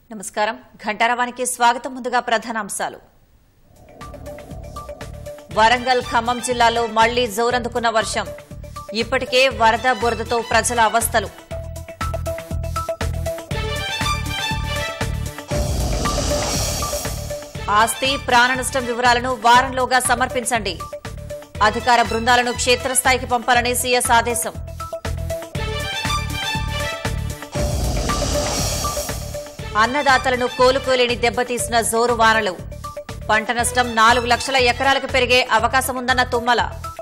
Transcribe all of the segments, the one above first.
నమస్కారం ఘంటారవానికి స్వాగతం ముందుగా ప్రధానాంశాలు వరంగల్ ఖమ్మం జిల్లాలో మళ్లీ జోరందుకున్న వర్షం ఇప్పటికే వరద బురదతో ప్రజల అవస్థలు ఆస్తి ప్రాణ నష్టం వివరాలను వారంలోగా సమర్పించండి అధికార బృందాలను క్షేత్రస్థాయికి పంపాలని సీఎస్ ఆదేశం అన్నదాతలను కోలుకోలేని దెబ్బతీసిన జోరు వానలు పంట నష్టం నాలుగు లక్షల ఎకరాలకు పెరిగే అవకాశముందన్న తుమ్మల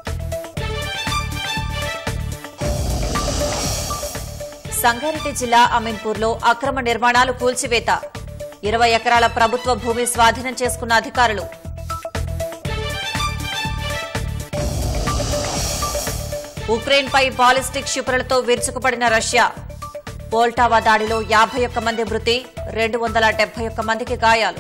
సంగారెడ్డి జిల్లా అమీన్పూర్లో అక్రమ నిర్మాణాలు కూల్చివేత ఇరవై ఎకరాల ప్రభుత్వ భూమి స్వాధీనం చేసుకున్న అధికారులు ఉక్రెయిన్పై బాలిస్టిక్ క్షిపణులతో విరుచుకుపడిన రష్యా పోల్టావా దాడిలో యాభై ఒక్క మంది మృతి రెండు వందల డెబ్బై ఒక్క మందికి గాయాలు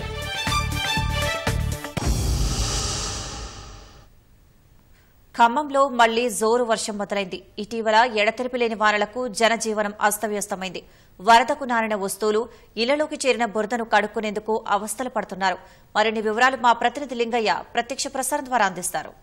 ఖమ్మంలో మళ్లీ జోరు వర్షం మొదలైంది ఇటీవల ఎడతెరిపి లేని వానలకు జనజీవనం అస్తవ్యస్తమైంది వరదకు నారిన వస్తువులు ఇళ్లలోకి చేరిన బురదను కడుక్కునేందుకు అవస్థలు పడుతున్నారు మరిన్ని వివరాలు మా ప్రతినిధి లింగయ్య ప్రత్యక్ష ప్రసారం ద్వారా అందిస్తారు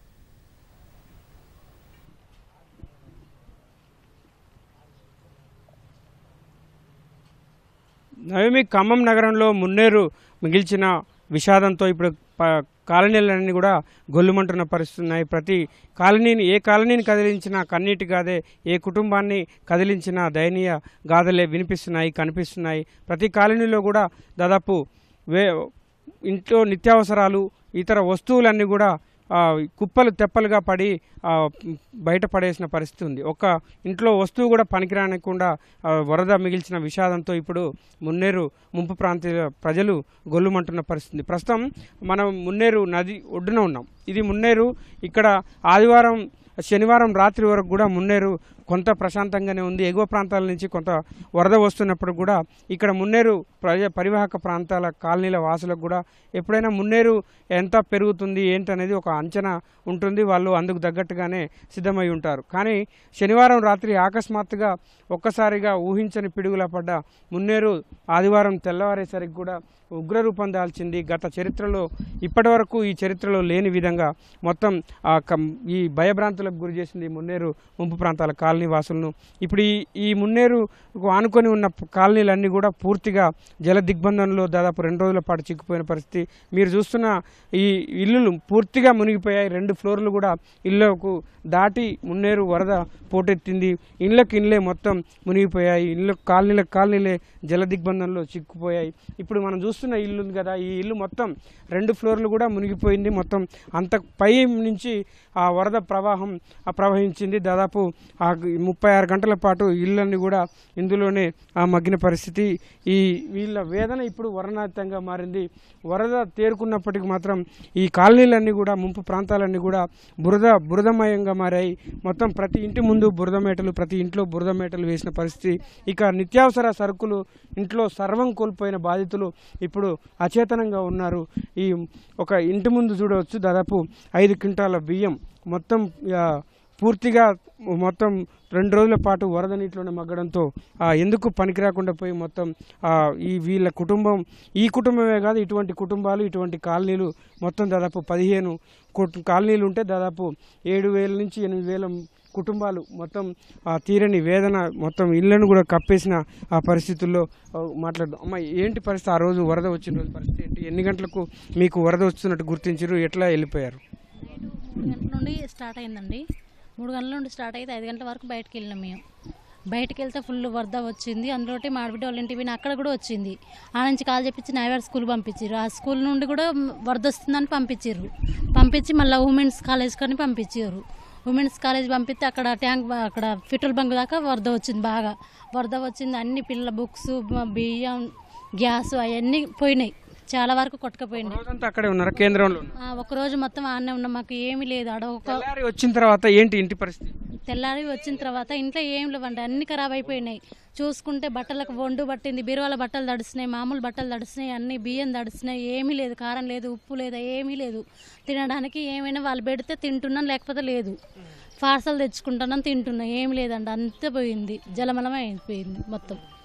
నవమి ఖమ్మం నగరంలో మున్నేరు మిగిల్చిన విషాదంతో ఇప్పుడు ప- కాలనీలన్నీ కూడా గొల్లుమంటున్న పరిస్థితి ఉన్నాయి ప్రతి కాలనీని ఏ కాలనీని కదిలించినా కన్నీటి గాదే ఏ కుటుంబాన్ని కదిలించినా దయనీయ గాథలే వినిపిస్తున్నాయి కనిపిస్తున్నాయి ప్రతి కాలనీలో కూడా దాదాపు వే ఇంట్లో నిత్యావసరాలు ఇతర వస్తువులన్నీ కూడా ఆ, కుప్పలు తెప్పలుగా పడి ఆ, బయట పడేసిన పరిస్థితి ఉంది ఒక ఇంట్లో వస్తువు కూడా పనికిరానికుండా ఆ, వరద మిగిల్చిన విషాదంతో ఇప్పుడు మున్నేరు ముంపు ప్రాంతీయ ప్రజలు గొల్లుమంటున్న పరిస్థితి ఉంది. ప్రస్తుతం మనం మున్నేరు నది ఒడ్డున ఉన్నాం ఇది మున్నేరు ఇక్కడ ఆదివారం శనివారం రాత్రి వరకు కూడా మున్నేరు కొంత ప్రశాంతంగానే ఉంది ఎగువ ప్రాంతాల నుంచి కొంత వరద వస్తున్నప్పుడు కూడా ఇక్కడ మున్నేరు ప్రజ పరివాహక ప్రాంతాల కాలనీల వాసులకు కూడా ఎప్పుడైనా మున్నేరు ఎంత పెరుగుతుంది ఏంటనేది ఒక అంచనా ఉంటుంది వాళ్ళు అందుకు తగ్గట్టుగానే సిద్ధమై ఉంటారు కానీ శనివారం రాత్రి అకస్మాత్తుగా ఒక్కసారిగా ఊహించని పిడుగుల పడ్డ మున్నేరు ఆదివారం తెల్లవారేసరికి కూడా ఉగ్రరూపం దాల్చింది గత చరిత్రలో ఇప్పటివరకు ఈ చరిత్రలో లేని విధంగా మొత్తం ఆ కం- ఈ భయభ్రాంతులకు గురి చేసింది ఈ మున్నేరు ముంపు ప్రాంతాల కాలనీ వాసులను ఇప్పుడు ఈ ఈ మున్నేరు ఆనుకొని ఉన్న ప- కాలనీలన్నీ కూడా పూర్తిగా జల దిగ్బంధంలో దాదాపు రెండు రోజుల పాటు చిక్కుపోయిన పరిస్థితి మీరు చూస్తున్న ఈ ఇల్లులు పూర్తిగా మునిగిపోయాయి రెండు ఫ్లోర్లు కూడా ఇళ్లకు దాటి మున్నేరు వరద పోటెత్తింది ఇళ్ళకి ఇళ్ళే మొత్తం మునిగిపోయాయి ఇళ్ళ కాలనీలకు కాలనీలే జల దిగ్బంధంలో చిక్కుపోయాయి ఇప్పుడు మనం చూస్తున్న ఇల్లు ఉంది కదా ఈ ఇల్లు మొత్తం రెండు ఫ్లోర్లు కూడా మునిగిపోయింది మొత్తం అంత పై నుంచి ఆ వరద ప్రవాహం ఆ ప్రవహించింది దాదాపు ఆ ముప్పై ఆరు గంటల పాటు ఇళ్ళన్నీ కూడా ఇందులోనే ఆ మగ్గిన పరిస్థితి ఈ వీళ్ళ వేదన ఇప్పుడు వర్ణాతీతంగా మారింది వరద తేరుకున్నప్పటికీ మాత్రం ఈ కాలనీలన్నీ కూడా ముంపు ప్రాంతాలన్నీ కూడా బురద బురదమయంగా మారాయి మొత్తం ప్రతి ఇంటి ముందు బురద మేటలు ప్రతి ఇంట్లో బురద మేటలు వేసిన పరిస్థితి ఇక నిత్యావసర సరుకులు ఇంట్లో సర్వం కోల్పోయిన బాధితులు ఇప్పుడు అచేతనంగా ఉన్నారు ఈ ఒక ఇంటి ముందు చూడవచ్చు దాదాపు ఐదు క్వింటాల బియ్యం మొత్తం ఆ, పూర్తిగా మొత్తం రెండు రోజుల పాటు వరద నీటిలోనే మగ్గడంతో ఆ, ఎందుకు పనికి రాకుండా పోయి మొత్తం ఆ, ఈ వీళ్ళ కుటుంబం ఈ కుటుంబమే కాదు ఇటువంటి కుటుంబాలు ఇటువంటి కాలనీలు మొత్తం దాదాపు పదిహేను కుట్- కాలనీలు ఉంటే దాదాపు ఏడు వేల నుంచి ఎనిమిది వేల కుటుంబాలు మొత్తం ఆ తీరని వేదన మొత్తం ఇళ్లను కూడా కప్పేసిన ఆ పరిస్థితుల్లో ఆ, మాట్లాడదాం అమ్మ ఏంటి పరిస్థితి ఆ రోజు వరద వచ్చిన రోజు పరిస్థితి ఏంటి ఎన్ని గంటలకు మీకు వరద వస్తున్నట్టు గుర్తించారు ఎట్లా వెళ్ళిపోయారు మూడు గంటల నుండి స్టార్ట్ అయిందండి మూడు గంటల నుండి స్టార్ట్ అయితే ఐదు గంటల వరకు బయటకు వెళ్ళినాం మేము బయటకు వెళ్తే ఫుల్ వరద వచ్చింది అందులోటి మాడబిడ్డ వాళ్ళ ఇంటికి పోయిన అక్కడ కూడా వచ్చింది ఆ నుంచి కాల్ చెప్పించి నైవేర్ స్కూల్ పంపించారు ఆ స్కూల్ నుండి కూడా వరద వస్తుందని పంపించారు పంపించి మళ్ళీ ఉమెన్స్ కాలేజ్ కానీ పంపించారు ఉమెన్స్ కాలేజ్ పంపిస్తే అక్కడ ట్యాంక్ బ- అక్కడ పెట్రోల్ బంక్ దాకా వరద వచ్చింది బాగా వరద వచ్చింది అన్ని పిల్లల బుక్స్ బియ్యం గ్యాస్ అవన్నీ పోయినాయి చాలా వరకు కొట్టుకుపోయినాయి రోజంతా అక్కడే ఉన్నారా కేంద్రంలో ఆ, ఒక రోజు మొత్తం ఆడనే ఉన్నాం మాకు ఏమీ లేదు ఆడ ఒక తెల్లారి వచ్చిన తర్వాత ఏంటి ఇంటి పరిస్థితి తెల్లారి వచ్చిన తర్వాత ఇంట్లో ఏం లేవండి అన్ని ఖరాబ్ అయిపోయినాయి చూసుకుంటే బట్టలకు వండు పట్టింది బీరువాల బట్టలు తడిసినాయి మామూలు బట్టలు తడిసినాయి అన్ని బియ్యం తడిసినాయి ఏమీ లేదు కారం లేదు ఉప్పు లేదు ఏమీ లేదు తినడానికి ఏమైనా వాళ్ళు పెడితే తింటున్నాం లేకపోతే లేదు పార్సల్ తెచ్చుకుంటున్నాం తింటున్నాం ఏమి లేదండి అంతే పోయింది జలమలమే అయిపోయింది మొత్తం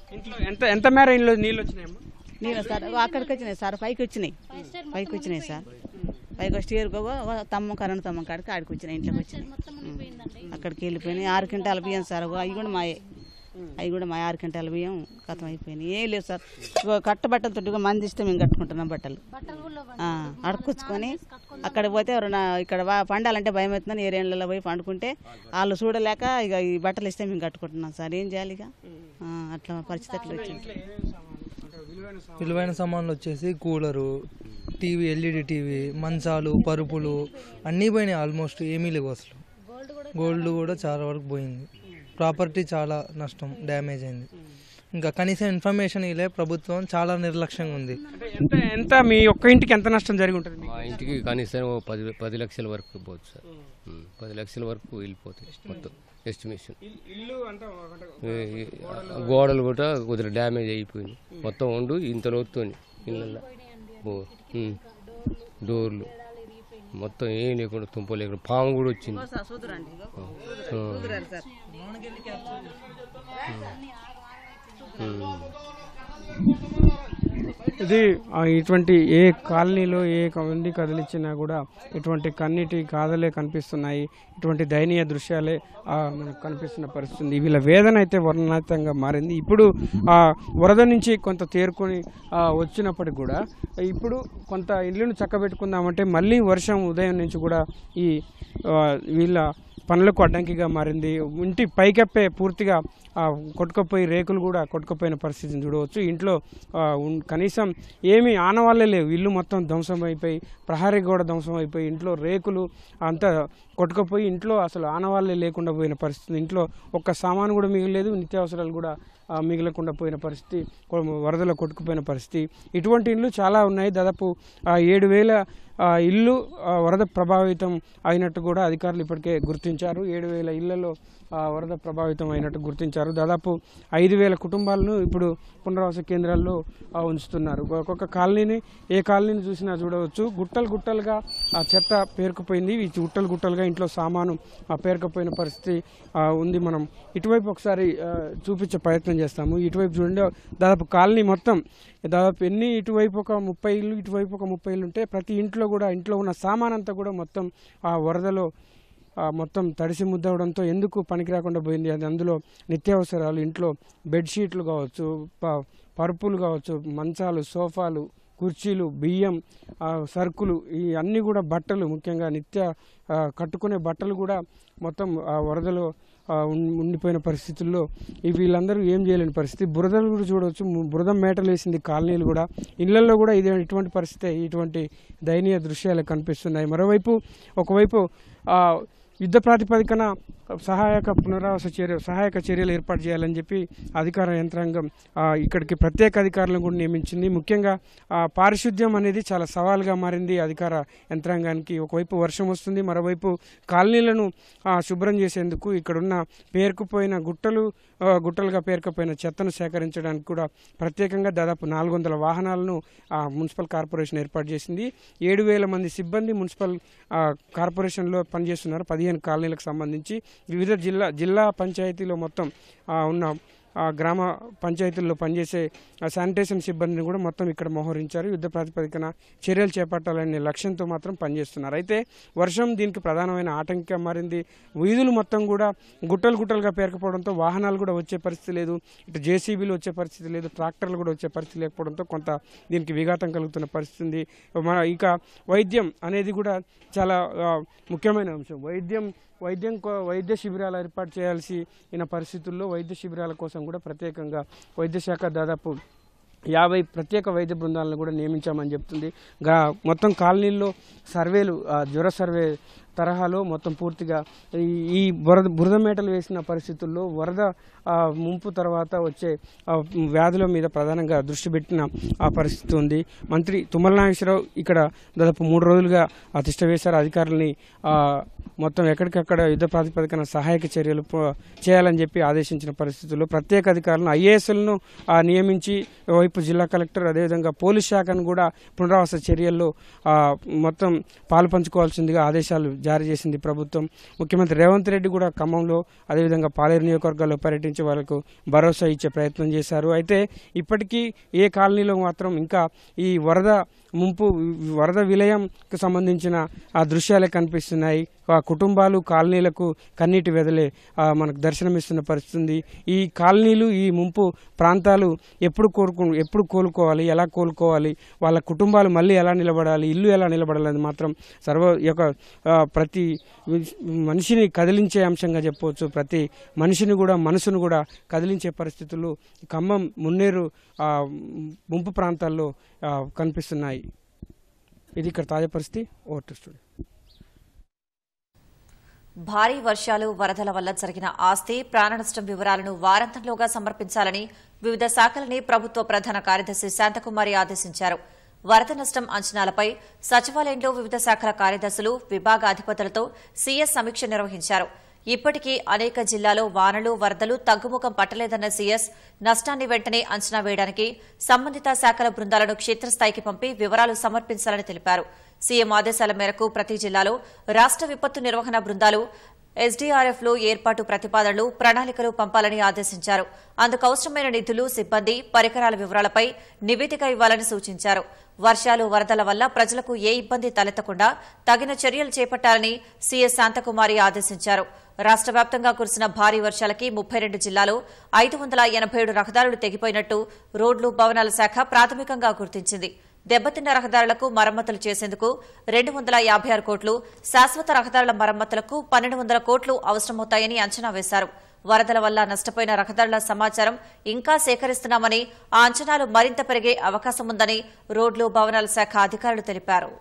ఇంట్లో ఎంత ఎంత మేర ఇంట్లో నీళ్ళు వచ్చినాయమ్మా నేను సార్ అక్కడికి వచ్చినాయి సార్ పైకి వచ్చినాయి పైకి వచ్చినాయి సార్ పైకి వచ్చి ఏరుకోగా తమ్మ కరెంట్ తమ్మ కాడికి ఆడికి వచ్చినాయి ఇంట్లోకి వచ్చినాయి ఉం. అక్కడికి వెళ్ళిపోయినాయి ఆరు క్వింటాల బియ్యం సార్ అవి కూడా మాయే అవి కూడా మా ఆరు క్వింటాల బియ్యం కథం అయిపోయినాయి ఏం లేదు సార్ ఇగో కట్ట బట్టలతో మంది ఇస్తే మేము కట్టుకుంటున్నాం బట్టలు ఆ, అడుక్కొచ్చుకొని అక్కడ పోతే ఎవరన్నా ఇక్కడ వా- పండాలంటే భయం అవుతుందని ఏరియాలలో పోయి పండుకుంటే వాళ్ళు చూడలేక ఇక ఈ బట్టలు ఇస్తే మేము కట్టుకుంటున్నాం సార్ ఏం చేయాలి ఇక ఆ, అట్లా పరిస్థితి అట్లా వచ్చింది విలువైన సామాన్లు వచ్చేసి కూలరు టీవీ ఎల్ఈడి టీవీ మంచాలు పరుపులు అన్నీ పోయినాయి ఆల్మోస్ట్ ఏమీ లేవు అసలు గోల్డ్ కూడా చాలా వరకు పోయింది ప్రాపర్టీ చాలా నష్టం డ్యామేజ్ అయింది ఇంకా కనీసం ఇన్ఫర్మేషన్ ఇలే ప్రభుత్వం చాలా నిర్లక్ష్యంగా ఉంది అంటే ఎంత ఎంత మీ ఒక్క ఇంటికి ఎంత నష్టం జరిగి ఉంటుంది మీకు? మా ఇంటికి కనీసం ఓ పది పది లక్షల వరకు పోతుంది సార్ ఉమ్, పది లక్షల వరకు వెళ్ళిపోతాయి మొత్తం ఎస్టిమేషన్ ఇల్లు అంతా ఒకటి ఈ- ఈ గోడలు కూడా కొద్దిగా డ్యామేజ్ అయిపోయింది మొత్తం ఉండు ఇంత లోతుని ఇళ్ళల్లో ఓ, ఉమ్, డోర్లు మొత్తం ఏం లేకుండా తుంప లేకుండా పాము కూడా వచ్చింది సార్ చూదురండి ఇగో. ఆ, చూదురారు సార్ ఉమ్. ఇది ఆ, ఇటువంటి ఏ కాలనీలో ఏ మంది కదిలించినా కూడా ఇటువంటి కన్నీటి కాదలే కనిపిస్తున్నాయి ఇటువంటి దయనీయ దృశ్యాలే ఆ, మనకు కనిపిస్తున్న పరిస్థితి ఉంది. వీళ్ళ వేదన అయితే వర్ణనాతీతంగా మారింది ఇప్పుడు ఆ వరద నుంచి కొంత తేరుకొని ఆ, వచ్చినప్పటికి కూడా ఇప్పుడు కొంత ఇల్లును చక్కబెట్టుకుందామంటే మళ్ళీ వర్షం ఉదయం నుంచి కూడా ఈ ఆ, వీళ్ళ పనులకు అడ్డంకిగా మారింది ఇంటి పైకెప్పే పూర్తిగా ఆ, కొట్టుకుపోయి రేకులు కూడా కొట్టుకుపోయిన పరిస్థితిని చూడవచ్చు ఇంట్లో ఆ, ఉన్- కనీసం ఏమీ ఆనవాళ్ళే లేవు ఇల్లు మొత్తం ధ్వంసం అయిపోయి ప్రహరీ గోడ ధ్వంసం అయిపోయి ఇంట్లో రేకులు అంతా కొట్టుకుపోయి ఇంట్లో అసలు ఆనవాళ్ళే లేకుండా పోయిన పరిస్థితి ఇంట్లో ఒక్క సామాను కూడా మిగలేదు నిత్యావసరాలు కూడా ఆ, మిగలకుండా పోయిన పరిస్థితి కొ- వరదలో కొట్టుకుపోయిన పరిస్థితి ఇటువంటి ఇల్లు చాలా ఉన్నాయి దాదాపు ఆ, ఏడు వేల ఆ, ఇల్లు ఆ, వరద ప్రభావితం అయినట్టు కూడా అధికారులు ఇప్పటికే గుర్తించారు ఏడు వేల ఇళ్లలో ఆ, వరద ప్రభావితం అయినట్టు గుర్తించారు దాదాపు ఐదు వేల కుటుంబాలను ఇప్పుడు పునరావాస కేంద్రాల్లో ఆ, ఉంచుతున్నారు ఒక్కొక్క కాలనీని ఏ కాలనీని చూసినా చూడవచ్చు గుట్టలు గుట్టలుగా ఆ చెత్త పేరుకుపోయింది ఈ గుట్టలు గుట్టలుగా ఇంట్లో సామాను ఆ, పేరుకుపోయిన పరిస్థితి ఆ, ఉంది మనం ఇటువైపు ఒకసారి ఆ, చూపించే ప్రయత్నం చేస్తాము ఇటువైపు చూడండి దాదాపు కాలనీ మొత్తం దాదాపు ఎన్ని ఇటువైపు ఒక ముప్పై ఇల్లు ఇటువైపు ఒక ముప్పై ఇల్లు ఉంటే ప్రతి ఇంట్లో కూడా ఇంట్లో ఉన్న సామాన్ అంతా కూడా మొత్తం ఆ వరదలో ఆ, మొత్తం తడిసి ముద్దవడంతో ఎందుకు పనికి రాకుండా పోయింది అది అందులో నిత్యావసరాలు ఇంట్లో బెడ్షీట్లు కావచ్చు ప- పరుపులు కావచ్చు మంచాలు సోఫాలు కుర్చీలు బియ్యం ఆ, సరుకులు ఈ అన్నీ కూడా బట్టలు ముఖ్యంగా నిత్య ఆ, కట్టుకునే బట్టలు కూడా మొత్తం ఆ వరదలో ఆ, ఉన్- ఉండిపోయిన పరిస్థితుల్లో ఈ వీళ్ళందరూ ఏం చేయలేని పరిస్థితి బురదలు కూడా చూడవచ్చు ము- బురద మేటలు వేసింది కాలనీలు కూడా ఇళ్లలో కూడా ఇదే ఇటువంటి పరిస్థితి ఇటువంటి దయనీయ దృశ్యాలు కనిపిస్తున్నాయి మరోవైపు ఒకవైపు ఆ, యుద్ధ ప్రాతిపదికన సహాయక పునరావాస చర్య సహాయక చర్యలు ఏర్పాటు చేయాలని చెప్పి అధికార యంత్రాంగం ఆ, ఇక్కడికి ప్రత్యేక అధికారులను కూడా నియమించింది ముఖ్యంగా ఆ, పారిశుద్ధ్యం అనేది చాలా సవాల్గా మారింది అధికార యంత్రాంగానికి ఒకవైపు వర్షం వస్తుంది మరోవైపు కాలనీలను ఆ, శుభ్రం చేసేందుకు ఇక్కడున్న పేరుకుపోయిన గుట్టలు ఆ, గుట్టలుగా పేరుకుపోయిన చెత్తను సేకరించడానికి కూడా ప్రత్యేకంగా దాదాపు నాలుగు వందల వాహనాలను ఆ, మున్సిపల్ కార్పొరేషన్ ఏర్పాటు చేసింది ఏడు వేల మంది సిబ్బంది మున్సిపల్ ఆ, కార్పొరేషన్లో పనిచేస్తున్నారు పదిహేను కాలనీలకు సంబంధించి వివిధ జిల్లా జిల్లా పంచాయతీలో మొత్తం ఆ, ఉన్న ఆ గ్రామ పంచాయతీల్లో పనిచేసే ఆ శానిటేషన్ సిబ్బందిని కూడా మొత్తం ఇక్కడ మోహరించారు యుద్ధ ప్రాతిపదికన చర్యలు చేపట్టాలనే లక్ష్యంతో మాత్రం పనిచేస్తున్నారు అయితే వర్షం దీనికి ప్రధానమైన ఆటంకంగా మారింది వీధులు మొత్తం కూడా గుట్టలు గుట్టలుగా పేరుకుపోవడంతో వాహనాలు కూడా వచ్చే పరిస్థితి లేదు ఇటు జేసీబీలు వచ్చే పరిస్థితి లేదు ట్రాక్టర్లు కూడా వచ్చే పరిస్థితి లేకపోవడంతో కొంత దీనికి విఘాతం కలుగుతున్న పరిస్థితి ఉంది మన ఇక వైద్యం అనేది కూడా చాలా ఆ, ముఖ్యమైన అంశం వైద్యం వైద్యం కో- వైద్య శిబిరాలు ఏర్పాటు చేయాల్సి అయిన పరిస్థితుల్లో వైద్య శిబిరాల కోసం కూడా ప్రత్యేకంగా వైద్య శాఖ దాదాపు యాభై ప్రత్యేక వైద్య బృందాలను కూడా నియమించామని చెప్తుంది గా మొత్తం కాలనీల్లో సర్వేలు ఆ, జ్వర సర్వే తరహాలో మొత్తం పూర్తిగా ఈ ఈ బురద బురద మేటలు వేసిన పరిస్థితుల్లో వరద ఆ, ముంపు తర్వాత వచ్చే ఆ, వ్యాధుల మీద ప్రధానంగా దృష్టి పెట్టిన ఆ పరిస్థితి ఉంది మంత్రి తుమ్మల నాగేశ్వరరావు ఇక్కడ దాదాపు మూడు రోజులుగా ఆ తిష్ట వేశారు అధికారులని ఆ, మొత్తం ఎక్కడికక్కడ యుద్ధ ప్రాతిపదికన సహాయక చర్యలు ప- చేయాలని చెప్పి ఆదేశించిన పరిస్థితుల్లో ప్రత్యేక అధికారులను ఐఏఎస్లను నియమించి వైపు జిల్లా కలెక్టర్ అదేవిధంగా పోలీస్ శాఖను కూడా పునరావాస చర్యల్లో ఆ, మొత్తం పాలు పంచుకోవాల్సిందిగా ఆదేశాలు జారీ చేసింది ప్రభుత్వం ముఖ్యమంత్రి రేవంత్ రెడ్డి కూడా ఖమ్మంలో అదేవిధంగా పాలేరు నియోజకవర్గాల్లో పర్యటించి వాళ్ళకు భరోసా ఇచ్చే ప్రయత్నం చేశారు అయితే ఇప్పటికీ ఏ కాలనీలో మాత్రం ఇంకా ఈ వరద ముంపు వరద విలయంకు సంబంధించిన ఆ దృశ్యాలే కనిపిస్తున్నాయి ఆ కుటుంబాలు కాలనీలకు కన్నీటి వెదలే ఆ, మనకు దర్శనమిస్తున్న పరిస్థితి ఉంది. ఈ కాలనీలు ఈ ముంపు ప్రాంతాలు ఎప్పుడు కోరుకు ఎప్పుడు కోలుకోవాలి ఎలా కోలుకోవాలి వాళ్ళ కుటుంబాలు మళ్ళీ ఎలా నిలబడాలి ఇల్లు ఎలా నిలబడాలి అది మాత్రం సర్వ ఈ యొక్క ఆ, ప్రతి మనిషిని కదిలించే అంశంగా చెప్పవచ్చు ప్రతి మనిషిని కూడా మనసును కూడా కదిలించే పరిస్థితులు ఖమ్మం మున్నేరు ఆ, ముంపు ప్రాంతాల్లో ఆ, కనిపిస్తున్నాయి ఇది ఇక్కడ తాజా పరిస్థితి ఓటర్ స్టూడియో భారీ వర్షాలు వరదల వల్ల జరిగిన ఆస్తి ప్రాణనష్టం వివరాలను వారాంతంలోగా సమర్పించాలని వివిధ శాఖలని ప్రభుత్వ ప్రధాన కార్యదర్శి శాంతకుమారి ఆదేశించారు వరద నష్టం అంచనాలపై సచివాలయంలో వివిధ శాఖల కార్యదర్శులు విభాగ అధిపతులతో సీఎస్ సమీక్ష నిర్వహించారు ఇప్పటికీ అనేక జిల్లాలో వానలు వరదలు తగ్గుముఖం పట్టలేదన్న సీఎస్ నష్టాన్ని వెంటనే అంచనా వేయడానికి సంబంధిత శాఖల బృందాలను క్షేత్రస్థాయికి పంపి వివరాలు సమర్పించాలని తెలిపారు సీఎం ఆదేశాల మేరకు ప్రతి జిల్లాలో రాష్ట విపత్తు నిర్వహణ బృందాలు ఎస్డీఆర్ఎఫ్ లో ఏర్పాటు ప్రతిపాదనలు ప్రణాళికలు పంపాలని ఆదేశించారు అందుకు అవసరమైన నిధులు సిబ్బంది పరికరాల వివరాలపై నివేదిక ఇవ్వాలని సూచించారు వర్షాలు వరదల వల్ల ప్రజలకు ఏ ఇబ్బంది తలెత్తకుండా తగిన చర్యలు చేపట్టాలని సీఎస్ శాంతకుమారి ఆదేశించారు రాష్ట వ్యాప్తంగా కురిసిన భారీ వర్షాలకి ముప్పై రెండు జిల్లాలో ఐదు వందల ఎనభై ఏడు రహదారులు తెగిపోయినట్టు రోడ్లు భవనాల శాఖ ప్రాథమికంగా గుర్తించింది దెబ్బతిన్న రహదారులకు మరమ్మతులు చేసేందుకు రెండు వందల యాభై ఆరు కోట్లు శాశ్వత రహదారుల మరమ్మతులకు పన్నెండు వందల కోట్లు అవసరమవుతాయని అంచనా వేశారు వరదల వల్ల నష్టపోయిన రహదారుల సమాచారం ఇంకా సేకరిస్తున్నామని ఆ అంచనాలు మరింత పెరిగే అవకాశం ఉందని రోడ్లు భవనాల శాఖ అధికారులు తెలిపారు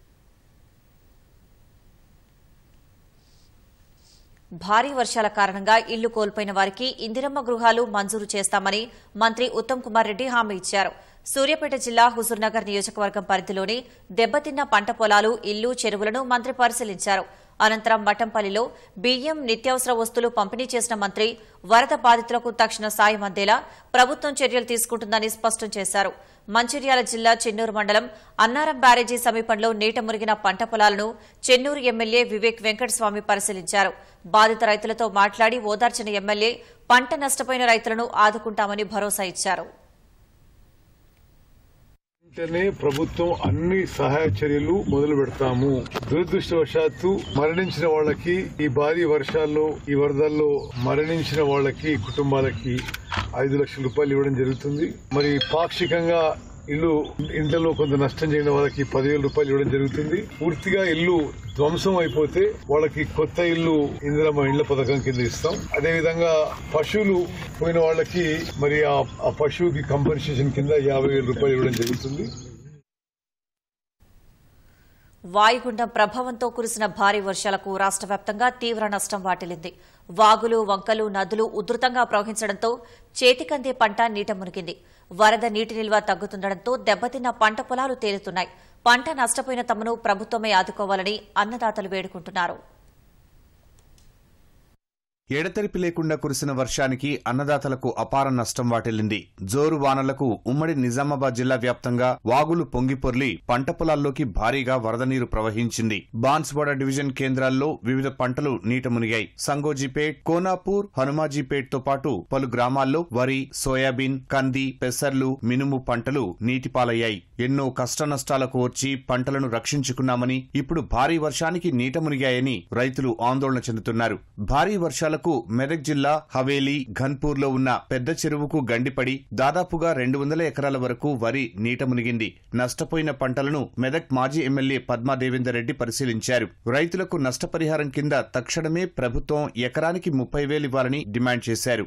భారీ వర్షాల కారణంగా ఇల్లు కోల్పోయిన వారికి ఇందిరమ్మ గృహాలు మంజూరు చేస్తామని మంత్రి ఉత్తమ్ కుమార్ రెడ్డి హామీ ఇచ్చారు సూర్యాపేట జిల్లా హుజూర్నగర్ నియోజకవర్గం పరిధిలోని దెబ్బతిన్న పంట పొలాలు ఇల్లు చెరువులను మంత్రి పరిశీలించారు అనంతరం మఠంపల్లిలో బియ్యం నిత్యావసర వస్తువులు పంపిణీ చేసిన మంత్రి వరద బాధితులకు తక్షణ సాయం అందేలా ప్రభుత్వం చర్యలు తీసుకుంటుందని స్పష్టం చేశారు మంచిర్యాల జిల్లా చెన్నూరు మండలం అన్నారం బ్యారేజీ సమీపంలో నీట మురిగిన పంట పొలాలను చెన్నూరు ఎమ్మెల్యే వివేక్ వెంకటస్వామి పరిశీలించారు బాధిత రైతులతో మాట్లాడి ఓదార్చిన ఎమ్మెల్యే పంట నష్టపోయిన రైతులను ఆదుకుంటామని భరోసా ఇచ్చారు వెంటనే ప్రభుత్వం అన్ని సహాయ చర్యలు మొదలు పెడతాము దురదృష్టవశాత్తు మరణించిన వాళ్ళకి ఈ భారీ వర్షాల్లో ఈ వరదల్లో మరణించిన వాళ్ళకి కుటుంబాలకి ఐదు లక్షల రూపాయలు ఇవ్వడం జరుగుతుంది మరి పాక్షికంగా ఇల్లు ఇంట్లో కొంత నష్టం జరిగిన వాళ్ళకి పదివేల రూపాయలు ఇవ్వడం జరుగుతుంది పూర్తిగా ఇల్లు ధ్వంసం అయిపోతే వాళ్ళకి కొత్త ఇల్లు ఇందిరమ్మ ఇళ్ల పథకం కింద ఇస్తాం అదే విధంగా పశువులు పోయిన వాళ్ళకి మరి ఆ ఆ పశువుకి కంపెన్సేషన్ కింద యాభై వేల రూపాయలు ఇవ్వడం జరుగుతుంది వాయుగుండం ప్రభావంతో కురిసిన భారీ వర్షాలకు రాష్ట్ర వ్యాప్తంగా తీవ్ర నష్టం వాటిల్లింది వాగులు వంకలు నదులు ఉధృతంగా ప్రవహించడంతో చేతికందే పంట నీట మునిగింది వరద నీటి నిల్వ తగ్గుతుండటంతో దెబ్బతిన్న పంట పొలాలు తేలుతున్నాయి పంట నష్టపోయిన తమను ప్రభుత్వమే ఆదుకోవాలని అన్నదాతలు వేడుకుంటున్నారు ఎడతెరిపి లేకుండా కురిసిన వర్షానికి అన్నదాతలకు అపార నష్టం వాటిల్లింది జోరు వానలకు ఉమ్మడి నిజామాబాద్ జిల్లా వ్యాప్తంగా వాగులు పొంగిపొర్లి పంట పొలాల్లోకి భారీగా వరద నీరు ప్రవహించింది బాన్స్వాడ డివిజన్ కేంద్రాల్లో వివిధ పంటలు నీట మునిగాయి సంగోజీపేట్ కోనాపూర్ హనుమాజీపేట్ తో పాటు పలు గ్రామాల్లో వరి సోయాబీన్ కంది పెసర్లు మినుము పంటలు నీటిపాలయ్యాయి ఎన్నో కష్టనష్టాలకు వచ్చి పంటలను రక్షించుకున్నామని ఇప్పుడు భారీ వర్షానికి నీట మునిగాయని రైతులు ఆందోళన చెందుతున్నారు భారీ వర్షాలకు మెదక్ జిల్లా హవేలీ ఘన్పూర్లో ఉన్న పెద్ద చెరువుకు గండిపడి దాదాపుగా రెండు వందల ఎకరాల వరకు వరి నీట మునిగింది నష్టపోయిన పంటలను మెదక్ మాజీ ఎమ్మెల్యే పద్మా దేవేందర్ రెడ్డి పరిశీలించారు రైతులకు నష్టపరిహారం కింద తక్షణమే ప్రభుత్వం ఎకరానికి ముప్పై వేలు ఇవ్వాలని డిమాండ్ చేశారు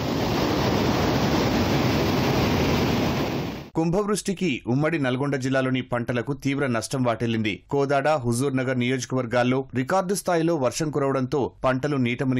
కుంభవృష్టికి ఉమ్మడి నల్గొండ జిల్లాలోని పంటలకు తీవ్ర నష్టం వాటిల్లింది కోదాడ హుజూర్ నగర్ నియోజకవర్గాల్లో రికార్డు స్థాయిలో వర్షం కురవడంతో పంటలు నీట మునిగాయి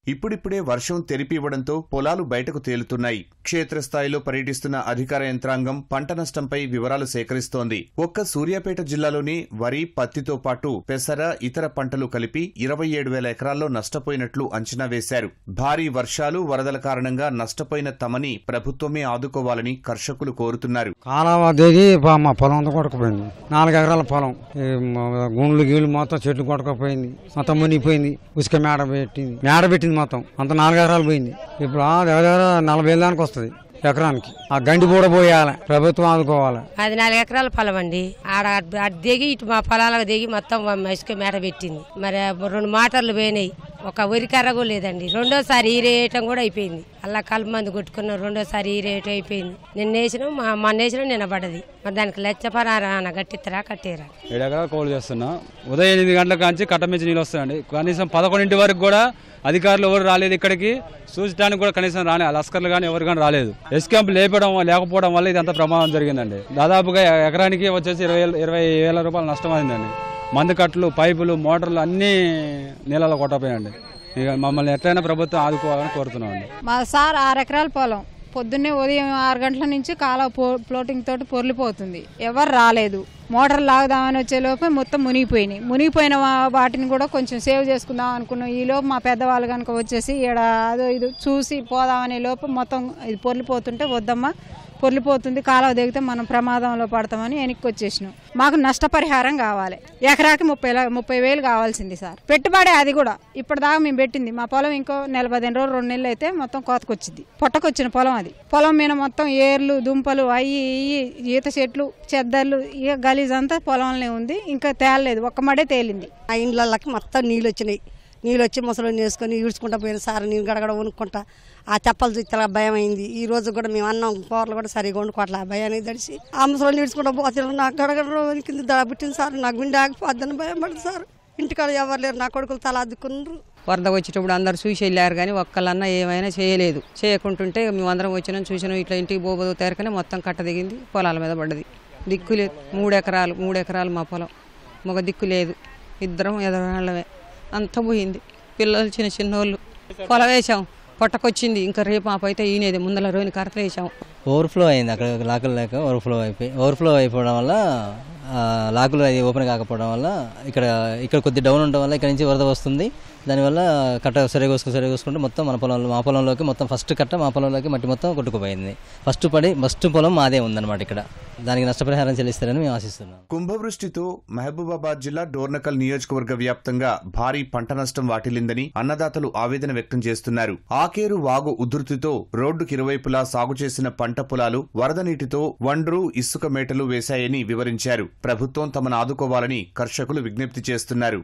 ఇప్పుడిప్పుడే వర్షం తెరిపివ్వడంతో పొలాలు బయటకు తేలుతున్నాయి క్షేత్రస్థాయిలో పర్యటిస్తున్న అధికార యంత్రాంగం పంట నష్టంపై వివరాలు సేకరిస్తోంది ఒక్క సూర్యాపేట జిల్లాలోని వరి పత్తితో పాటు పెసర ఇతర పంటలు కలిపి ఇరవై ఏడు వేల ఎకరాల్లో నష్టపోయినట్లు అంచనా వేశారు భారీ వర్షాలు వరదల కారణంగా నష్టపోయిన తమని ప్రభుత్వమే ఆదుకోవాలని కర్షకులు కోరుతున్నారు కాలువ దిగి పా- మా పొలం అంతా కొట్టుకుపోయింది నాలుగు ఎకరాల పొలం ఈ మ- గుండ్లు గీళ్ళు మొత్తం చెట్లు కొట్టుకుపోయింది మొత్తం మునిగిపోయింది ఉసుక మేడ పెట్టింది మేడ పెట్టింది మొత్తం అంత నాలుగు ఎకరాలు పోయింది ఇప్పుడు ఆ దగ్గర దగ్గర నలభై వేల దానికి వస్తుంది ఎకరానికి ఆ గండి కూడా పోయాలి ప్రభుత్వం ఆదుకోవాలి అది నాలుగు ఎకరాల పొలం అండి ఆడ అటు దిగి ఇటు మా పొలాలకు దిగి మొత్తం ఇసుక మేడ పెట్టింది మరి రెండు మోటార్లు పోయినాయి ఒక వరికర్ర కూడా లేదండి రెండోసారి ఈరేయటం కూడా అయిపోయింది అలా కలుపు మంది కొట్టుకున్నాం రెండోసారి ఈరేయటం అయిపోయింది నిన్న వేసినాం మా మొన్న వేసినాం నిన్న పడ్డది మరి దానికి లెచ్చపరారా గట్టిత్తరా కట్టేరా ఏడు ఎకరాలు కోళ్ళు చేస్తున్నా ఉదయం ఎనిమిది గంటల కాంచి కట్టమించి నీళ్ళు వస్తాయండి కనీసం పదకొండింటి వరకు కూడా అధికారులు ఎవరు రాలేదు ఇక్కడికి చూసడానికి కూడా కనీసం రాలే లస్కర్లు కానీ ఎవరు కానీ రాలేదు ఎస్ క్యాంప్ లేపడం లేకపోవడం వల్ల ఇదంతా ప్రమాదం జరిగిందండి దాదాపుగా ఎకరానికి వచ్చేసి ఇరవై ఇరవై వేల రూపాయలు నష్టం అయిందండి మందు కట్టలు పైపులు మోటార్లు అన్నీ నీళ్ళలో కొట్టపోయాయండి ఇక మమ్మల్ని ఎట్లయినా ప్రభుత్వం ఆదుకోవాలని కోరుతున్నామండి మా సార్ ఆరు ఎకరాల పొలం పొద్దున్నే ఉదయం ఆరు గంటల నుంచి కాలువ పో- ఫ్లోటింగ్ తోటి పొర్లిపోతుంది ఎవరు రాలేదు మోటార్ లాగుదామని వచ్చే లోపే మొత్తం మునిగిపోయినాయి మునిగిపోయిన వా- వాటిని కూడా కొంచెం సేవ్ చేసుకుందాం అనుకున్నాం ఈ లోపు మా పెద్దవాళ్ళు కనుక వచ్చేసి ఇక్కడ అదో ఇది చూసి పోదామనే లోపు మొత్తం ఇది పొర్లిపోతుంటే వద్దమ్మా పొర్లిపోతుంది కాలువ దిగితే మనం ప్రమాదంలో పడతామని వెనక్కి వచ్చేసినాం మాకు నష్టపరిహారం కావాలి ఎకరాకి ముప్పై లా- ముప్పై వేలు కావాల్సింది సార్ పెట్టుబడి అది కూడా ఇప్పటిదాకా మేము పెట్టింది మా పొలం ఇంకో నెల పదిహేను రోజులు రెండు నెలలు అయితే మొత్తం కోతకొచ్చింది పొట్టకొచ్చిన పొలం అది పొలం మీద మొత్తం ఏర్లు దుంపలు అయ్యి ఇయ్యి ఈత చెట్లు చెద్దర్లు ఇక గలీజ్ అంతా పొలంలోనే ఉంది ఇంకా తేలలేదు ఒక్క మడే తేలింది ఆ ఇండ్లకి మొత్తం నీళ్ళు వచ్చినాయి నీళ్ళు వచ్చి ముసలిని వేసుకొని ఈడ్చుకుంటా పోయిన సార్ నేను గడగడ వణుక్కుంటా ఆ చెప్పలు చూస్తే భయం అయింది ఈ రోజు కూడా మేము అన్నం కూరలు కూడా సరిగా వండుకోవట్లే ఆ భయానికి తడిసి ఆ ముసలిని ఈడ్చుకుంటా పోతే నాకు గడగడ వణికింది దడ పుట్టింది సార్ నాకు గుండె ఆగిపోద్దని భయం పడింది సార్ ఇంటికాడ ఎవరు లేరు నా కొడుకులు తల అద్దుకున్నారు వరద వచ్చేటప్పుడు అందరు చూసి వెళ్ళారు కానీ ఒక్కళ్ళన్నా ఏమైనా చేయలేదు చేయకుంటుంటే మేము అందరం వచ్చినాం చూసినాం ఇట్లా ఇంటికి పోబోతారు కానీ మొత్తం కట్ట దిగింది పొలాల మీద పడ్డది దిక్కు లేదు మూడు ఎకరాలు మూడు ఎకరాలు మా పొలం మగ దిక్కు లేదు ఇద్దరం ఎదరాళ్ళమే అంతా పోయింది పిల్లలు చిన్న చిన్నోళ్ళు పొలం వేసాం పొట్టకొచ్చింది ఇంకా రేపు మాపైతే ఈనేది ముందల రోని కరత వేసాం ఓవర్ఫ్లో అయింది అక్కడ లాకులు లేక ఓవర్ఫ్లో అయిపోయి ఓవర్ఫ్లో అయిపోవడం వల్ల ఆ, లాకులు అది ఓపెన్ కాకపోవడం వల్ల ఇక్కడ ఇక్కడ కొద్ది డౌన్ ఉండడం వల్ల ఇక్కడ నుంచి వరద వస్తుంది దానివల్ల కట్ట సరిగా కోసుకుని సరిగా కోసుకుంటే మొత్తం మన పొలంలో మా పొలంలోకి మొత్తం ఫస్ట్ కట్ట మా పొలంలోకి మట్టి మొత్తం కొట్టుకుపోయింది ఫస్ట్ పడి ఫస్ట్ పొలం మాదే ఉందన్నమాట ఇక్కడ దానికి నష్టపరిహారం చెల్లిస్తారని మేము ఆశిస్తున్నాం కుంభవృష్టితో మహబూబాబాద్ జిల్లా డోర్నకల్ నియోజకవర్గ వ్యాప్తంగా భారీ పంట నష్టం వాటిల్లిందని అన్నదాతలు ఆవేదన వ్యక్తం చేస్తున్నారు ఆకేరు వాగు ఉధృతితో రోడ్డుకి ఇరువైపులా సాగు చేసిన పంట పొలాలు వరద నీటితో వండ్రు ఇసుక మేటలు వేశాయని వివరించారు ప్రభుత్వం తమను ఆదుకోవాలని కర్షకులు విజ్ఞప్తి చేస్తున్నారు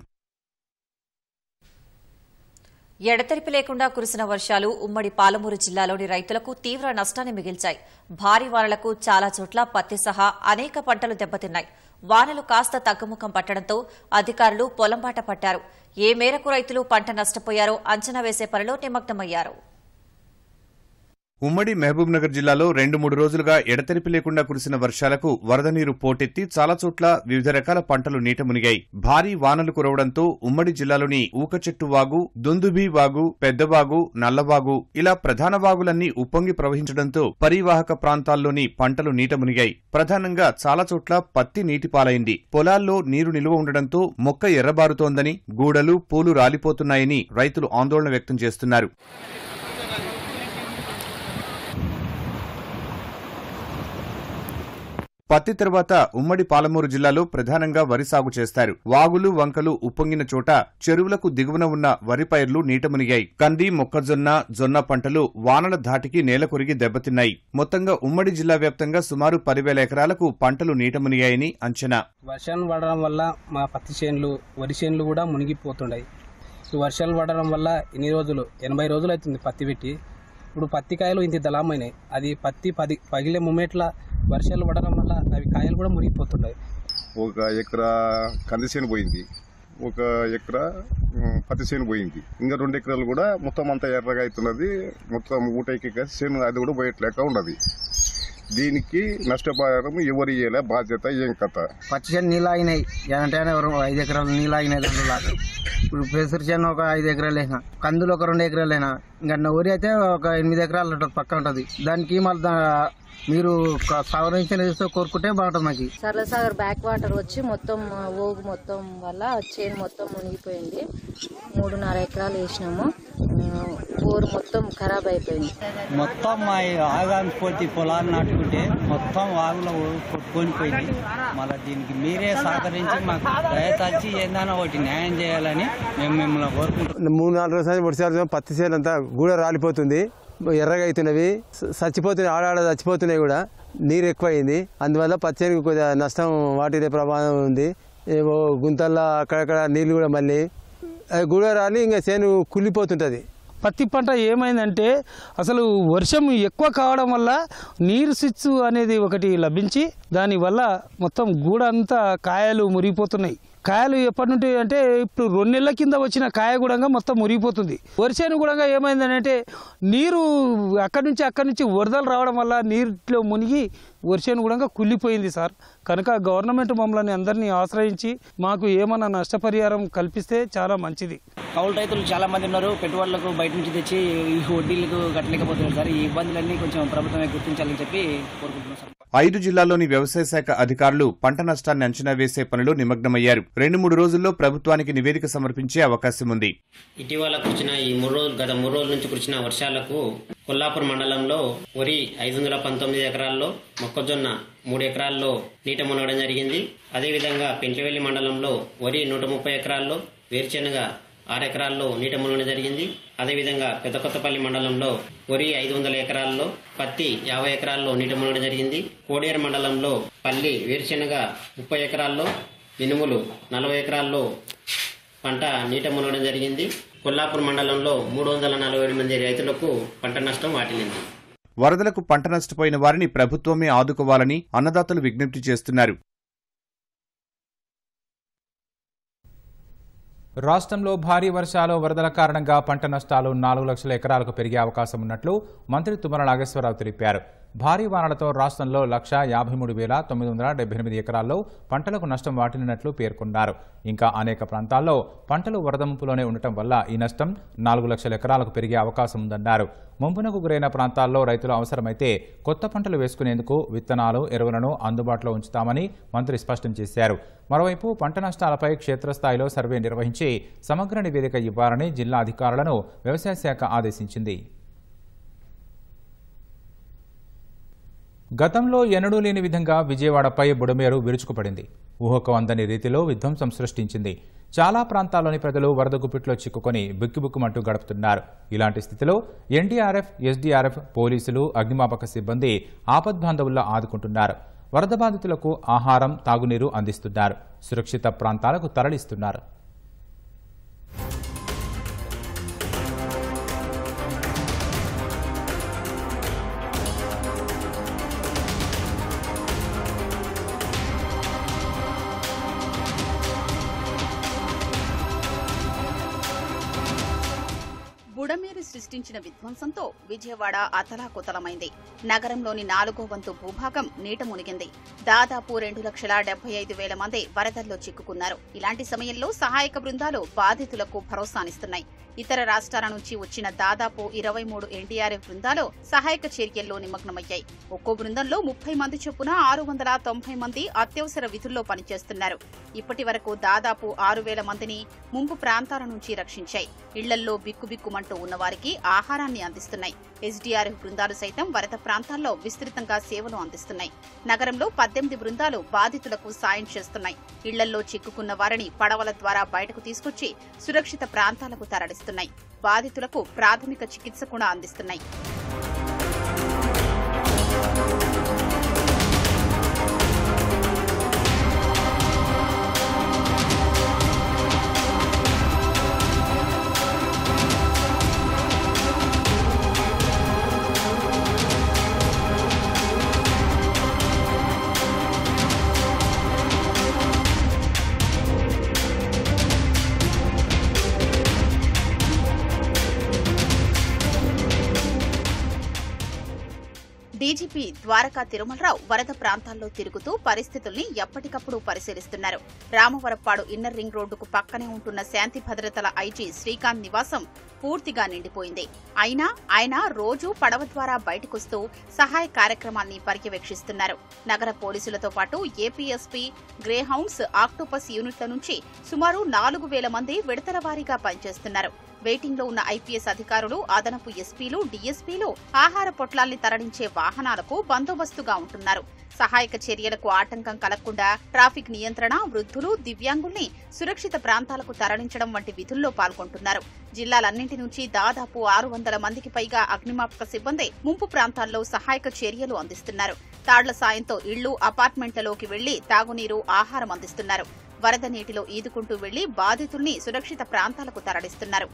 ఎడతెరిపి లేకుండా కురిసిన వర్షాలు ఉమ్మడి పాలమూరు జిల్లాలోని రైతులకు తీవ్ర నష్టాన్ని మిగిల్చాయి భారీ వానలకు చాలా చోట్ల పత్తి సహా అనేక పంటలు దెబ్బతిన్నాయి వానలు కాస్త తగ్గుముఖం పట్టడంతో అధికారులు పొలంబాట పట్టారు ఏ మేరకు రైతులు పంట నష్టపోయారో అంచనా వేసే పనిలో నిమగ్నమయ్యారు ఉమ్మడి మహబూబ్ నగర్ జిల్లాలో రెండు మూడు రోజులుగా ఎడతెరిపి లేకుండా కురిసిన వర్షాలకు వరద నీరు పోటెత్తి చాలా చోట్ల వివిధ రకాల పంటలు నీట మునిగాయి భారీ వానలు కురవడంతో ఉమ్మడి జిల్లాలోని ఊకచెట్టు వాగు దుందుబి వాగు పెద్దవాగు నల్లవాగు ఇలా ప్రధాన వాగులన్నీ ఉప్పొంగి ప్రవహించడంతో పరివాహక ప్రాంతాల్లోని పంటలు నీట మునిగాయి ప్రధానంగా చాలా చోట్ల పత్తి నీటి పాలైంది పొలాల్లో నీరు నిలువ ఉండడంతో మొక్క ఎర్రబారుతోందని గూడలు పూలు రాలిపోతున్నాయని రైతులు ఆందోళన వ్యక్తం చేస్తున్నారు పత్తి తర్వాత ఉమ్మడి పాలమూరు జిల్లాలో ప్రధానంగా వరి సాగు చేస్తారు వాగులు వంకలు ఉప్పొంగిన చోట చెరువులకు దిగువన ఉన్న వరి పైర్లు నీట మునిగాయి కంది మొక్కజొన్న జొన్న పంటలు వానల ధాటికి నేల కొరిగి దెబ్బతిన్నాయి మొత్తంగా ఉమ్మడి జిల్లా వ్యాప్తంగా సుమారు పదివేల ఎకరాలకు పంటలు నీట మునిగాయని అంచనా వర్షాలు పడడం వల్ల మా పత్తి చేనులు వరి చేనులు కూడా మునిగిపోతున్నాయి ఈ వర్షాలు పడడం వల్ల ఎన్ని రోజులు ఎనభై రోజులు అవుతుంది పత్తి పెట్టి ఇప్పుడు పత్తి కాయలు ఇంత దళమైనాయి అది పత్తి పది పగిలే మూమెంట్ల వర్షాలు పడడం వల్ల అవి కాయలు కూడా మునిగిపోతున్నాయి ఒక ఎకరా కంది చేను పోయింది ఒక ఎకరా ఉమ్, పత్తి చేను పోయింది ఇంకా రెండు ఎకరాలు కూడా మొత్తం అంతా ఎర్రగా అవుతున్నది మొత్తం ఊట ఎక్కి చేను అది కూడా పోయేట్లేక ఉన్నది దీనికి నష్టపరిహారం ఎవరు ఇయ్యలే బాధ్యత ఏం కథ పచ్చి చేను నీళ్ళు ఆగినాయి అంటే ఎవరు ఐదు ఎకరాలు నీళ్ళు ఆగినాయి దాంట్లో ఇప్పుడు పెసరు చేను ఒక ఐదు ఎకరాలు అయినా కందులు ఒక రెండు ఎకరాలు అయినా ఇంకా వరి అయితే ఒక ఎనిమిది ఎకరాలు ఉంటుంది పక్క ఉంటుంది దానికి మళ్ళీ దా- మీరు క- సవరించిన చేస్తే కోరుకుంటే బాగుంటుంది మాకు సరళసాగర్ బ్యాక్ వాటర్ వచ్చి మొత్తం ఆ, ఓగు మొత్తం వల్ల చేను మొత్తం మునిగిపోయింది మూడున్నర ఎకరాలు వేసినాము ఆ, బోరు మొత్తం ఖరాబ్ అయిపోయింది మొత్తం మా ఈ ఆగాన్ పోటీ పొలాలు నాటుకుంటే మొత్తం వాగులో కొట్టుకొని పోయింది మళ్ళీ దీనికి మీరే సహకరించి మాకు దయతలిచి ఏదైనా ఒకటి న్యాయం చేయాలని మేము మిమ్మల్ని కోరుకుంటున్నాం మూడు నాలుగు రోజులు వర్షాలు పత్తి చేను అంతా గూడ రాలిపోతుంది ఎర్రగా అవుతున్నవి స- చచ్చిపోతున్నాయి ఆడాడ చచ్చిపోతున్నాయి కూడా నీరు ఎక్కువైంది అందువల్ల పత్తి చేనుకు కొద్దిగా నష్టం వాటిదే ప్రభావం ఉంది ఏవో గుంతల్లో అక్కడక్కడ నీళ్ళు కూడా మళ్ళీ అది గూడ రాలి ఇంకా చేను కుళ్ళిపోతుంటుంది పత్తి పంట ఏమైందంటే అసలు వర్షం ఎక్కువ కావడం వల్ల నీరు స్విచ్ అనేది ఒకటి లభించి దానివల్ల మొత్తం గూడ అంతా కాయలు మురిగిపోతున్నాయి కాయలు ఎప్పటి నుండి అంటే ఇప్పుడు రెండు నెలల కింద వచ్చిన కాయ కూడా మొత్తం మురిగిపోతుంది వర్షాన్ని కూడా ఏమైందంటే నీరు అక్కడి నుంచి అక్కడి నుంచి వరదలు రావడం వల్ల నీటిలో మునిగి వర్షాన్ని కూడా కుళ్ళిపోయింది సార్ కనుక గవర్నమెంట్ మమ్మల్ని అందరినీ ఆశ్రయించి మాకు ఏమన్నా నష్టపరిహారం కల్పిస్తే చాలా మంచిది కౌలు రైతులు చాలా మంది ఉన్నారు పెట్టుబడులకు బయట నుంచి తెచ్చి ఈ వడ్డీలకు కట్టలేకపోతున్నారు సార్ ఈ ఇబ్బందులన్నీ కొంచెం ప్రభుత్వమే గుర్తించాలని చెప్పి కోరుకుంటున్నాం సార్ ఐదు జిల్లాల్లోని వ్యవసాయ శాఖ అధికారులు పంట నష్టాన్ని అంచనా వేసే పనిలో నిమగ్నమయ్యారు రెండు మూడు రోజుల్లో ప్రభుత్వానికి నివేదిక సమర్పించే అవకాశం ఉంది ఇటీవల కురిసిన ఈ మూడు రోజులు గత మూడు రోజుల నుంచి కురిసిన వర్షాలకు కొల్లాపూర్ మండలంలో వరి ఐదు వందల పంతొమ్మిది ఎకరాల్లో మొక్కజొన్న మూడు ఎకరాల్లో నీట మునగడం జరిగింది అదేవిధంగా పెంట్లవెల్లి మండలంలో వరి నూట ముప్పై ఎకరాల్లో వేరుశెనగ ఆరు ఎకరాల్లో నీట మునగడం జరిగింది అదేవిధంగా పెద్ద కొత్తపల్లి మండలంలో వరి ఐదు వందల ఎకరాల్లో పత్తి యాభై ఎకరాల్లో నీట మునగడం జరిగింది కోడేరు మండలంలో పల్లి వేరుశెనగ ముప్పై ఎకరాల్లో మినుములు నలభై ఎకరాల్లో పంట నీట మునగడం జరిగింది కొల్లాపూర్ మండలంలో మూడు వందల నలభై ఏడు మంది రైతులకు పంట నష్టం వాటిల్లింది వరదలకు పంట నష్టపోయిన వారిని ప్రభుత్వమే ఆదుకోవాలని అన్నదాతలు విజ్ఞప్తి చేస్తున్నారు రాష్ట్రంలో భారీ వర్షాలు వరదల కారణంగా పంట నష్టాలు నాలుగు లక్షల ఎకరాలకు పెరిగే అవకాశం ఉన్నట్లు మంత్రి తుమ్మల నాగేశ్వరరావు తెలిపారు భారీ వానలతో రాష్ట్రంలో లక్ష యాభై మూడు వేల తొమ్మిది వందల డెబ్బై ఎనిమిది ఎకరాల్లో పంటలకు నష్టం వాటిల్లినట్లు పేర్కొన్నారు ఇంకా అనేక ప్రాంతాల్లో పంటలు వరద ముంపులోనే ఉండటం వల్ల ఈ నష్టం నాలుగు లక్షల ఎకరాలకు పెరిగే అవకాశం ఉందన్నారు ముంపునకు గురైన ప్రాంతాల్లో రైతులు అవసరమైతే కొత్త పంటలు వేసుకునేందుకు విత్తనాలు ఎరువులను అందుబాటులో ఉంచుతామని మంత్రి స్పష్టం చేశారు మరోవైపు పంట నష్టాలపై క్షేత్రస్థాయిలో సర్వే నిర్వహించి సమగ్ర నివేదిక ఇవ్వాలని జిల్లా అధికారులను వ్యవసాయ శాఖ ఆదేశించింది గతంలో ఎన్నడూ లేని విధంగా విజయవాడపై బుడమేరు విరుచుకుపడింది ఊహకు అందని రీతిలో విధ్వంసం సృష్టించింది చాలా ప్రాంతాల్లోని ప్రజలు వరద గుప్పిట్లో చిక్కుకొని బిక్కుబిక్కుమంటూ గడుపుతున్నారు ఇలాంటి స్థితిలో ఎన్డీఆర్ఎఫ్ ఎస్డీఆర్ఎఫ్ పోలీసులు అగ్నిమాపక సిబ్బంది ఆపద్బాంధవుల్లో ఆదుకుంటున్నారు వరద బాధితులకు ఆహారం తాగునీరు అందిస్తున్నారు సురక్షిత ప్రాంతాలకు తరలిస్తున్నారు బుడమేరు సృష్టించిన విధ్వంసంతో విజయవాడ అతలాకుతలమైంది నగరంలోని నాలుగో వంతు భూభాగం నీట మునిగింది దాదాపు రెండు లక్షల డెబ్బై ఐదు వేల మంది వరదల్లో చిక్కుకున్నారు ఇలాంటి సమయంలో సహాయక బృందాలు బాధితులకు భరోసానిస్తున్నాయి ఇతర రాష్ట్రాల నుంచి వచ్చిన దాదాపు ఇరవై మూడు ఎన్డీఆర్ఎఫ్ బృందాలు సహాయక చర్యల్లో నిమగ్నమయ్యాయి ఒక్కో బృందంలో ముప్పై మంది చొప్పున ఆరు వందల తొంభై మంది అత్యవసర విధుల్లో పనిచేస్తున్నారు ఇప్పటి వరకు దాదాపు ఆరు వేల మందిని ముంపు ప్రాంతాల నుంచి రక్షించాయి ఇళ్లల్లో బిక్కుబిక్కుమంటూ ఉన్నవారికి ఆహారాన్ని అందిస్తున్నాయి ఎస్డీఆర్ఎఫ్ బృందాలు సైతం వరద ప్రాంతాల్లో విస్తృతంగా సేవలు అందిస్తున్నాయి నగరంలో పద్దెనిమిది బృందాలు బాధితులకు సాయం చేస్తున్నాయి ఇళ్లల్లో చిక్కుకున్న వారిని పడవల ద్వారా బయటకు తీసుకొచ్చి సురక్షిత ప్రాంతాలకు తరలిస్తున్నాయి బాధితులకు ప్రాథమిక చికిత్స కూడా అందిస్తున్నాయి డీఎస్పీ ద్వారకా తిరుమలరావు వరద ప్రాంతాల్లో తిరుగుతూ పరిస్థితుల్ని ఎప్పటికప్పుడు పరిశీలిస్తున్నారు రామవరప్పాడు ఇన్నర్ రింగ్ రోడ్డుకు పక్కనే ఉంటున్న శాంతి భద్రతల ఐజీ శ్రీకాంత్ నివాసం పూర్తిగా నిండిపోయింది అయినా ఆయన రోజూ పడవ ద్వారా బయటకొస్తూ సహాయ కార్యక్రమాన్ని పర్యవేక్షిస్తున్నారు నగర పోలీసులతో పాటు ఏపీఎస్పీ గ్రేహౌండ్స్ ఆక్టోపస్ యూనిట్ల నుంచి సుమారు నాలుగు వేల మంది విడతల వారీగా పనిచేస్తున్నారు వెయిటింగ్ లో ఉన్న ఐపీఎస్ అధికారులు అదనపు ఎస్పీలు డీఎస్పీలు ఆహార పొట్లాల్ని తరలించే వాహనాలకు బందోబస్తుగా ఉంటున్నారు సహాయక చర్యలకు ఆటంకం కలగకుండా ట్రాఫిక్ నియంత్రణ వృద్ధులు దివ్యాంగుల్ని సురక్షిత ప్రాంతాలకు తరలించడం వంటి విధుల్లో పాల్గొంటున్నారు జిల్లాలన్నింటి నుంచి దాదాపు ఆరు వందల మందికి పైగా అగ్నిమాపక సిబ్బంది ముంపు ప్రాంతాల్లో సహాయక చర్యలు అందిస్తున్నారు తాళ్ల సాయంతో ఇళ్లు అపార్ట్మెంట్లలోకి వెళ్లి తాగునీరు ఆహారం అందిస్తున్నారు వరద నీటిలో ఈదుకుంటూ వెళ్లి బాధితుల్ని సురక్షిత ప్రాంతాలకు తరలిస్తున్నారు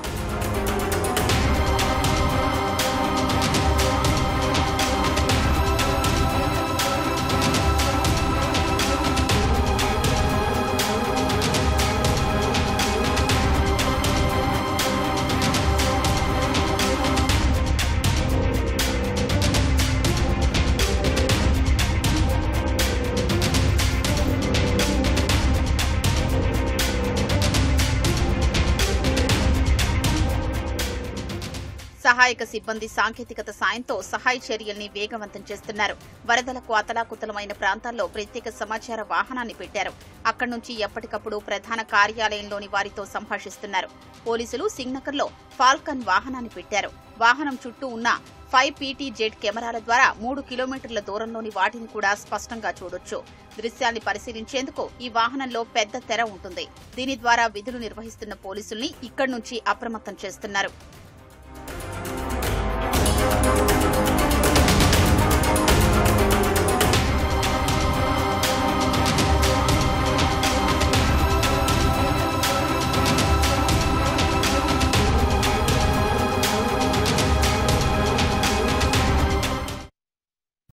సహాయక సిబ్బంది సాంకేతికత సాయంతో సహాయ చర్యల్ని వేగవంతం చేస్తున్నారు వరదలకు అతలాకుతలమైన ప్రాంతాల్లో ప్రత్యేక సమాచార వాహనాన్ని పెట్టారు అక్కడి నుంచి ఎప్పటికప్పుడు ప్రధాన కార్యాలయంలోని వారితో సంభాషిస్తున్నారు పోలీసులు సింగ్నగర్లో ఫాల్కన్ వాహనాన్ని పెట్టారు వాహనం చుట్టూ ఉన్న ఫైవ్ పీటీ జెట్ కెమెరాల ద్వారా మూడు కిలోమీటర్ల దూరంలోని వాటిని కూడా స్పష్టంగా చూడొచ్చు దృశ్యాల్ని పరిశీలించేందుకు ఈ వాహనంలో పెద్ద తెర ఉంటుంది దీని ద్వారా విధులు నిర్వహిస్తున్న పోలీసుల్ని ఇక్కడి నుంచి అప్రమత్తం చేస్తున్నారు